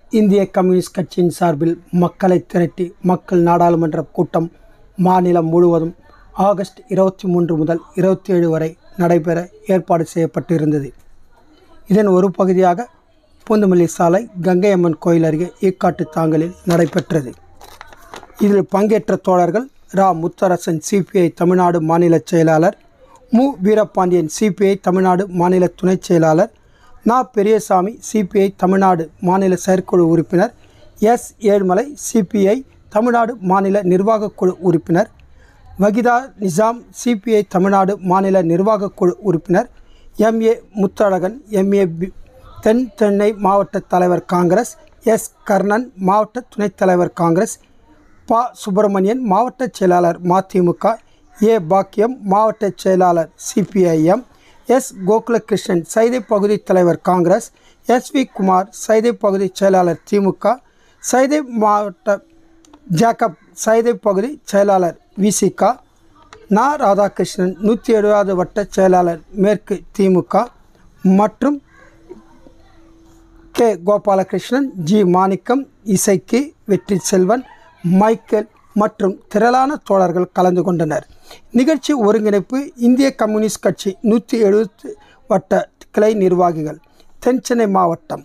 இந்திய கம்யூனிஸ்ட் கட்சியின் சார்பில் மக்களை திரட்டி மக்கள் நாடாளுமன்ற கூட்டம் மாநிலம் முழுவதும் ஆகஸ்ட் இருபத்தி மூன்று முதல் இருபத்தி ஏழு வரை நடைபெற ஏற்பாடு செய்யப்பட்டிருந்தது இதன் ஒரு பகுதியாக பூந்தமல்லி சாலை கங்கையம்மன் கோயில் அருகே ஈக்காட்டு தாங்கலில் நடைபெற்றது இதில் பங்கேற்ற தோழர்கள் ரா முத்தரசன் சிபிஐ தமிழ்நாடு மாநில செயலாளர் மு வீரபாண்டியன் சிபிஐ தமிழ்நாடு மாநில துணைச் செயலாளர் நா பெரியசாமி சிபிஐ தமிழ்நாடு மாநில செயற்குழு உறுப்பினர் எஸ் ஏழ்மலை சிபிஐ தமிழ்நாடு மாநில நிர்வாகக் குழு உறுப்பினர் வகிதா நிசாம் சிபிஐ தமிழ்நாடு மாநில நிர்வாகக் குழு உறுப்பினர் எம்ஏ முத்தழகன் எம்ஏ பி தென் சென்னை மாவட்ட தலைவர் காங்கிரஸ் எஸ் கர்ணன் மாவட்ட துணைத் தலைவர் காங்கிரஸ் ப சுப்பிரமணியன் மாவட்ட செயலாளர் மதிமுக ஏ பாக்கியம் மாவட்ட செயலாளர் சிபிஐஎம் எஸ் கோகுலகிருஷ்ணன் சைதை பகுதி தலைவர் காங்கிரஸ் எஸ் வி குமார் சைதை பகுதி செயலாளர் திமுக சைதை மாவட்ட ஜேக்கப் சைதை பகுதி செயலாளர் விசிக நா ராதாகிருஷ்ணன் நூற்றி எழுபதாவது வட்ட செயலாளர் மேற்கு திமுக மற்றும் கே கோபாலகிருஷ்ணன் ஜி மாணிக்கம் இசைக்கு வெற்றி செல்வன் மைக்கேல் மற்றும் திரளான தோழர்கள் கலந்து கொண்டனர் நிகழ்ச்சி ஒருங்கிணைப்பு இந்திய கம்யூனிஸ்ட் கட்சி நூற்றி எழுபத்து வட்ட கிளை நிர்வாகிகள் தென்சென்னை மாவட்டம்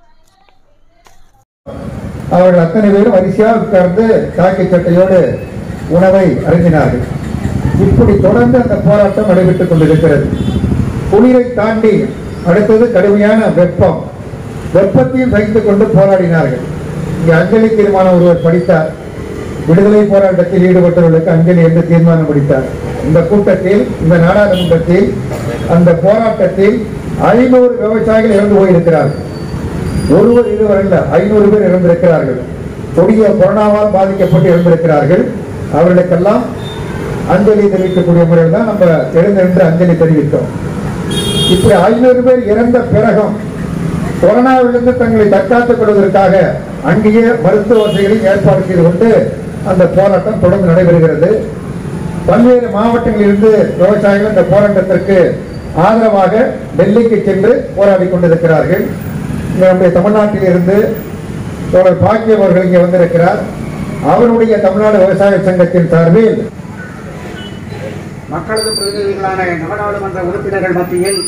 அவர்கள் அத்தனை பேரும் வரிசையாக உட்கார்ந்து காக்கி சட்டையோடு உணவை அருந்தினார்கள் இப்படி தொடர்ந்து அந்த போராட்டம் நடைபெற்றுக் கொண்டிருக்கிறது குளிரை தாண்டி அடுத்தது கடுமையான வெப்பம் வெப்பத்தையும் சகித்துக் கொண்டு போராடினார்கள் இங்கே அஞ்சலி தீர்மானம் ஒருவர் படித்தார் விடுதலை போராட்டத்தில் ஈடுபட்டவர்களுக்கு அஞ்சலி என்று தீர்மானம் படித்தார் இந்த கூட்டத்தில் இந்த நாடாளுமன்றத்தில் அந்த போராட்டத்தில் ஐநூறு விவசாயிகள் இறந்து போயிருக்கிறார்கள் ஒருவர் இருவர் அல்ல ஐநூறு பேர் இறந்திருக்கிறார்கள் கொடிய கொரோனாவால் பாதிக்கப்பட்டு இறந்திருக்கிறார்கள் அவர்களுக்கெல்லாம் அஞ்சலி தெரிவிக்கக்கூடிய முறையில் தான் நம்ம எழுந்திருந்து அஞ்சலி தெரிவித்தோம் இப்படி ஐநூறு பேர் இறந்த பிறகும் கொரோனாவிலிருந்து தங்களை தற்காத்துக் கொள்வதற்காக அங்கேயே மருத்துவ வசதிகளையும் ஏற்பாடு செய்து கொண்டு அந்த போராட்டம் தொடர்ந்து நடைபெறுகிறது பல்வேறு மாவட்டங்களிலிருந்து விவசாயிகள் இந்த போராட்டத்திற்கு ஆதரவாக டெல்லிக்கு சென்று போராடி கொண்டிருக்கிறார்கள் இங்க நம்முடைய தமிழ்நாட்டில் இருந்து தோழர் பாக்கியம் அவர்கள் இங்கே வந்திருக்கிறார் அவருடைய தமிழ்நாடு விவசாய சங்கத்தின் சார்பில் மக்களது பிரதிநிதிகளான நாடாளுமன்ற உறுப்பினர்கள் மத்தியில்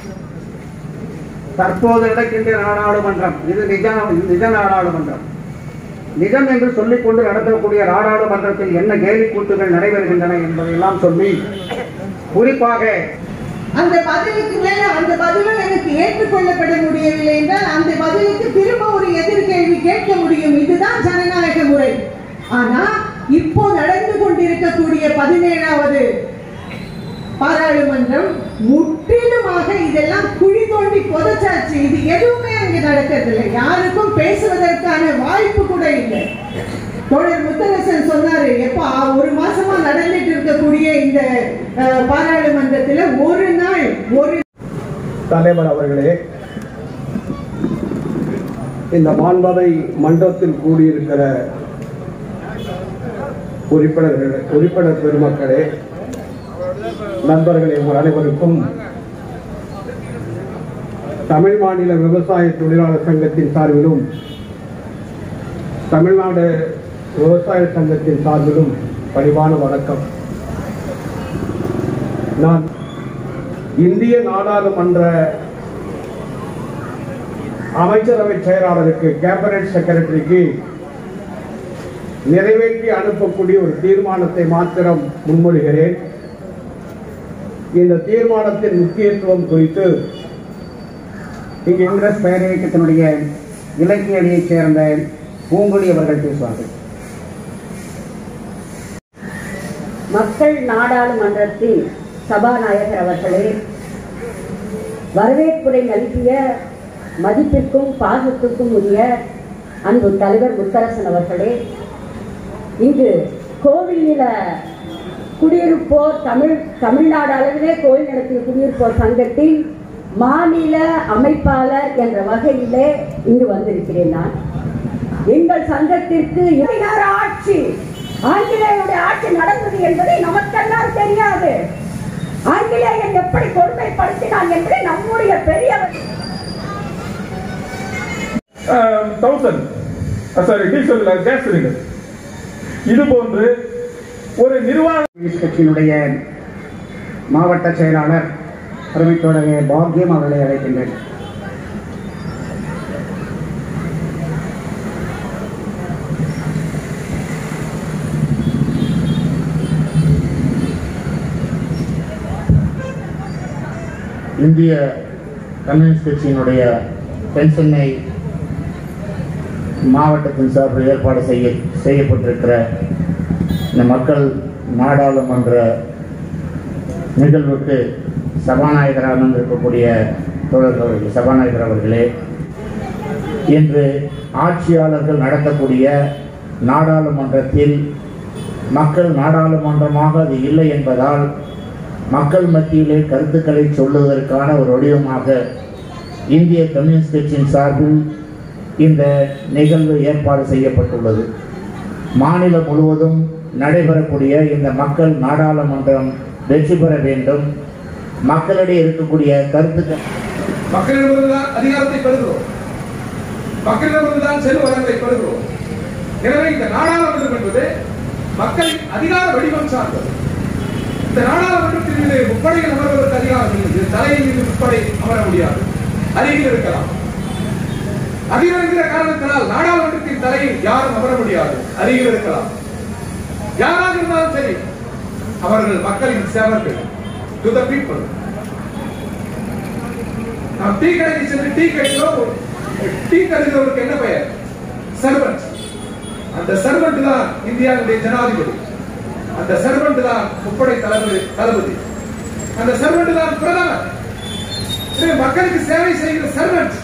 தற்போது நடக்கின்ற நாடாளுமன்றம் இது நிஜ நிஜ நாடாளுமன்றம் நிஜம் என்று சொல்லிக்கொண்டு நடத்தக்கூடிய நாடாளுமன்றத்தில் என்ன கேலி கூத்துகள் நடைபெறுகின்றன என்பதையெல்லாம் சொல்லி குறிப்பாக அந்த பதிலுக்கு மேல அந்த பதிலும் எனக்கு ஏற்றுக்கொள்ளப்பட முடியவில்லை என்றால் அந்த பதிலுக்கு திரும்ப ஒரு எதிர்கேள்வி கேட்க முடியும் இதுதான் ஜனநாயக முறை ஆனா இப்போ நடந்து கொண்டிருக்கக்கூடிய பதினேழாவது பாராளுமன்றம் முற்றிலுமாக இதெல்லாம் குழி தோண்டி புதைச்சாச்சு இது எதுவுமே அங்கே நடக்கிறதில்லை யாருக்கும் பேசுவதற்கான வாய்ப்பு கூட இல்லை தோழர் முத்தரசன் சொன்னாரு எப்ப ஒரு மாசமா நடந்துட்டு இருக்கக்கூடிய இந்த அஹ், பாராளுமன்றத்துல ஒரு நாள் ஒரு தலைவர் அவர்களே இந்த மாண்பவை மன்றத்தில் கூடியிருக்கிற உறுப்பினர்கள் உறுப்பினர் பெருமக்களே நண்பர்களே உங்கள் அனைவருக்கும் தமிழ் மாநில விவசாய தொழிலாளர் சங்கத்தின் சார்பிலும் தமிழ்நாடு விவசாய சங்கத்தின் சார்பிலும் பணிவான வணக்கம் நான் இந்திய நாடாளுமன்ற அமைச்சரவை செயலாளருக்கு கேபினட் செக்ரட்டரிக்கு நிறைவேற்றி அனுப்பக்கூடிய ஒரு தீர்மானத்தை மாத்திரம் முன்மொழிகிறேன் இந்த தீர்மானத்தின் முக்கியத்துவம் குறித்து இங்கு காங்கிரஸ் பெயர் இயக்கத்தினுடைய இலக்கிய அணியைச் சேர்ந்த பூங்கொடி அவர்கள் பேசுவார்கள் மக்கள் நாடாளுமன்றத்தின் சபாநாயகர் அவர்களே வரவேற்புரை நல்கிய மதிப்பிற்கும் பாசத்திற்கும் உரிய அன்பு தலைவர் முத்தரசன் அவர்களே இங்கு கோவிலில் குடியிருப்போர் தமிழ் தமிழ்நாடு அளவிலே கோயில் நடத்திய குடியிருப்போர் சங்கத்தின் மாநில அமைப்பாளர் என்ற வகையிலே இங்கு வந்திருக்கிறேன் நான் எங்கள் சங்கத்திற்கு இளைஞர் ஆட்சி ஆங்கிலேயருடைய ஆட்சி நடந்தது என்பதை நமக்கெல்லாம் தெரியாது ஆங்கிலேயன் எப்படி கொடுமைப்படுத்தினான் என்பதை நம்முடைய பெரியவர் thousand sorry diesel gas cylinder இது போன்று ஒரு நிர்வாக கம்யூனிஸ்ட் கட்சியினுடைய மாவட்ட செயலாளர் அருமைத்தோடைய பாக்கியம் அவர்களை அழைக்கின்றேன் இந்திய கம்யூனிஸ்ட் கட்சியினுடைய தென்சென்னை மாவட்டத்தின் சார்பில் ஏற்பாடு செய்ய செய்யப்பட்டிருக்கிற இந்த மக்கள் நாடாளுமன்ற நிகழ்வுக்கு சபாநாயகராக இருக்கக்கூடிய தோழர் அவர்கள் சபாநாயகர் அவர்களே இன்று ஆட்சியாளர்கள் நடத்தக்கூடிய நாடாளுமன்றத்தில் மக்கள் நாடாளுமன்றமாக அது இல்லை என்பதால் மக்கள் மத்தியிலே கருத்துக்களை சொல்லுவதற்கான ஒரு வடிவமாக இந்திய கம்யூனிஸ்ட் கட்சியின் சார்பில் இந்த நிகழ்வு ஏற்பாடு செய்யப்பட்டுள்ளது மாநிலம் முழுவதும் நடைபெறக்கூடிய இந்த மக்கள் நாடாளுமன்றம் வெற்றி பெற வேண்டும் மக்களிடையே இருக்கக்கூடிய கருத்துக்கள் மக்களிடமிருந்து தான் அதிகாரத்தை பெறுகிறோம் மக்களிடமிருந்து தான் செல்வரங்களை பெறுகிறோம் எனவே இந்த நாடாளுமன்றம் என்பது மக்களின் அதிகார வடிவம் சார்ந்தது இந்த நாடாளுமன்றத்தில் மீது முப்படைகள் அமர்வதற்கு அதிகாரம் இல்லை இது தலையின் மீது முப்படை அமர முடியாது அருகில் இருக்கலாம் அதிகம் என்கிற காரணத்தினால் நாடாளுமன்றத்தின் தலையில் யாரும் அமர முடியாது அருகில் இருக்கலாம் யாராக இருந்தாலும் சரி அவர்கள் மக்களின் சேவர்கள் டு த பீப்புள் நாம் டீ கடைக்கு சென்று டீ கேட்கிறோம் டீ தருகிறவருக்கு என்ன பெயர் சர்வன்ட் அந்த சர்வன்ட் தான் இந்தியாவுடைய ஜனாதிபதி அந்த சர்வன்ட் தான் முப்படை தளபதி தளபதி அந்த சர்வன்ட் தான் பிரதமர் இது மக்களுக்கு சேவை செய்கிற சர்வன்ட்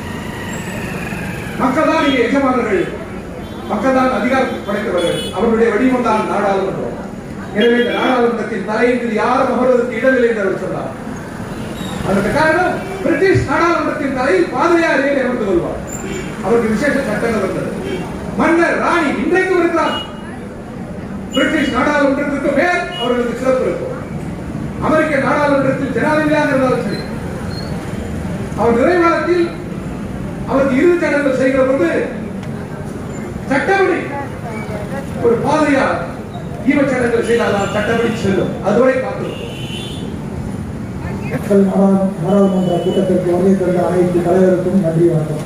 மக்கள் தான் இங்கே எஜமானர்கள் மக்கள் தான் அதிகாரம் படைத்தவர்கள் அவருடைய வடிவம் தான் நாடாளுமன்றம் எனவே இந்த நாடாளுமன்றத்தின் தலையின் மீது யாரும் அமர்வதற்கு இடமில்லை என்று அவர் சொன்னார் அதற்கு காரணம் பிரிட்டிஷ் நாடாளுமன்றத்தின் தலையில் பாதிரியார் ஏறி அமர்ந்து கொள்வார் அவருக்கு விசேஷ சட்டங்கள் வந்தது மன்னர் ராணி இன்றைக்கும் இருக்கிறார் பிரிட்டிஷ் நாடாளுமன்றத்திற்கு மேல் அவர்களுக்கு சிறப்பு இருக்கும் அமெரிக்க நாடாளுமன்றத்தில் ஜனாதிபதியாக இருந்தாலும் சரி அவர் நிறைவாளத்தில் அவருக்கு இறுதி சடங்குகள் செய்கிற போது சட்டப்படி ஒரு பாதிரியார் ஈமச்சடங்குகள் செய்தால்தான் சட்டப்படி செல்லும் அதுவரை காத்திருக்கும் மக்கள் நாடா- நாடாளுமன்ற கூட்டத்திற்கு வருகை தந்த அனைத்து தலைவருக்கும் நன்றி வணக்கம்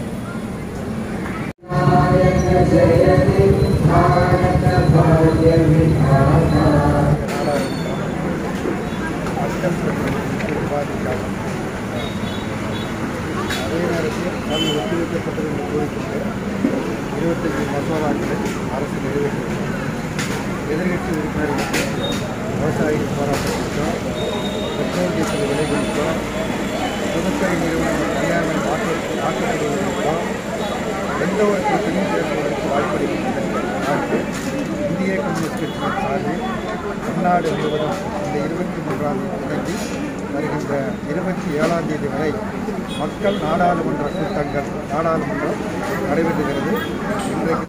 அதே நேரத்தில் பல ஒத்திவைக்கப்பட்டிருந்த கோரிக்கைகள் இருபத்தஞ்சு மசோதாக்களை அரசு நிறைவேற்றியுள்ளது எதிர்கட்சி உறுப்பினர்களுக்கு விவசாயிகள் போராட்டம் குறித்தோம் பெட்ரோல் டீசல் விலை குறித்தோம் பொதுத்துறை நிறுவனங்கள் தனியார்கள் வாக்கு வாக்குப்படுவது குறித்தோம் எந்த ஒரு பிரச்சனையும் பேசுவதற்கு வாய்ப்பளிக்கின்றன இந்திய கம்யூனிஸ்ட் கட்சியின் சார்பில் தமிழ்நாடு முழுவதும் இந்த இருபத்தி மூன்றாம் தேதி தொடங்கி வருகின்ற இருபத்தி ஏழாம் தேதி வரை மக்கள் நாடாளுமன்ற கூட்டங்கள் நாடாளுமன்றம் நடைபெறுகிறது இன்றைக்கு